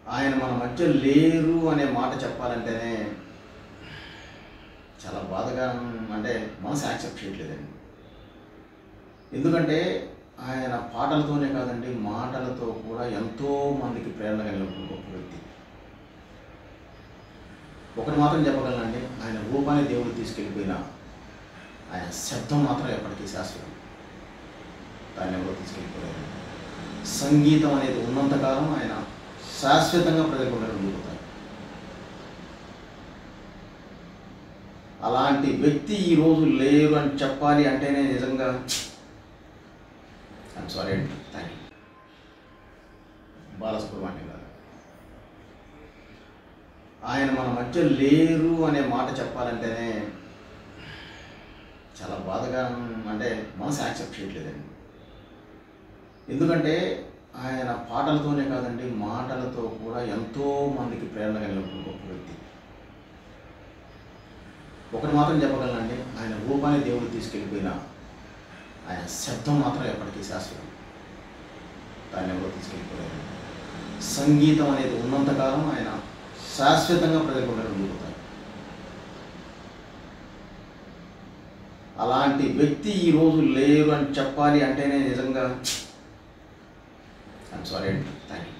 ఆయన మన మధ్య లేరు అనే మాట చెప్పాలంటేనే చాలా బాధగా అంటే మనసు యాక్సెప్ట్ చేయట్లేదండి ఎందుకంటే ఆయన పాటలతోనే కాదండి మాటలతో కూడా ఎంతో మందికి ప్రేరణ కలిగిన గొప్ప వ్యక్తి ఒకటి మాత్రం చెప్పగలనండి ఆయన రూపాన్ని దేవుడు తీసుకెళ్ళిపోయినా ఆయన శబ్దం మాత్రం ఎప్పటికీ శాశ్వతం దాన్ని ఎవరో తీసుకెళ్ళిపోయారు సంగీతం అనేది ఉన్నంతకాలం ఆయన శాశ్వతంగా ప్రజలకు మిగులుతారు అలాంటి వ్యక్తి ఈరోజు లేరు అని చెప్పాలి అంటేనే నిజంగా ఐమ్ సారీ అండి థ్యాంక్ యూ బాలసుబ్రహ్మణ్యం గారు ఆయన మన మధ్య లేరు అనే మాట చెప్పాలంటేనే చాలా బాధగా అంటే మనసు యాక్సెప్ట్ చేయట్లేదండి ఎందుకంటే ఆయన పాటలతోనే కాదండి మాటలతో కూడా ఎంతో మందికి ప్రేరణ కలిగిన గొప్ప వ్యక్తి ఒకటి మాత్రం చెప్పగలనండి ఆయన రూపాన్ని దేవుడు తీసుకెళ్ళిపోయినా ఆయన శబ్దం మాత్రం ఎప్పటికీ శాశ్వతం దాన్ని ఎవరో తీసుకెళ్ళిపోయారు సంగీతం అనేది ఉన్నంతకాలం ఆయన శాశ్వతంగా ప్రజలకు మిగులుతారు అలాంటి వ్యక్తి ఈరోజు లేరు అని చెప్పాలి అంటేనే నిజంగా ఐమ్ సారీ అండి థ్యాంక్ యూ